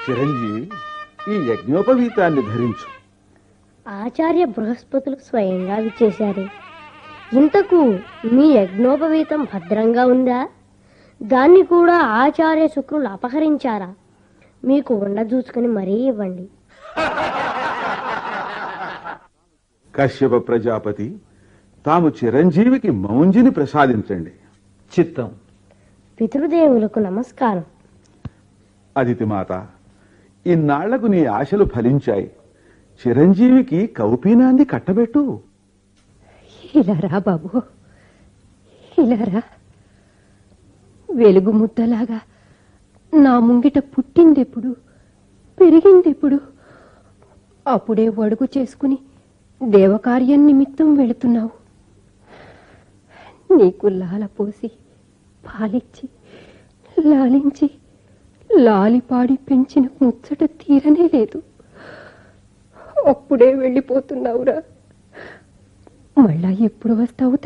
చిరంజీవి ఈ యజ్ఞోపవీతాన్ని ధరించు ఆచార్య బృహస్పతులు స్వయంగా విచ్చేశారు ఇంతకు మీ యజ్ఞోపవీతం భద్రంగా ఉందా దాన్ని కూడా ఆచార్య శుక్రులు అపహరించారా మీకు ఉండజూసుకుని మరీ ఇవ్వండి కశ్యప ప్రజాపతి తాము చిరంజీవికి మౌంజిని ప్రసాదించండి చిత్తం పితృదేవులకు నమస్కారం అదితి మాత ఇన్నాళ్లకు నీ ఆశలు ఫలించాయి చిరంజీవికి కౌపీనాన్ని కట్టబెట్టు ఇలా రా బాబు ఇలా రా వెలుగు ముద్దలాగా నా ముంగిట పుట్టిందెప్పుడు పెరిగిందెప్పుడు అప్పుడే వడుగు చేసుకుని దేవకార్యం నిమిత్తం వెళుతున్నావు నీకు లాల పోసి పాలిచ్చి లాలించి లాలిపాడి పెంచిన ముచ్చట తీరనే లేదు అప్పుడే వెళ్ళిపోతున్నావురా మళ్ళా ఎప్పుడు వస్తావు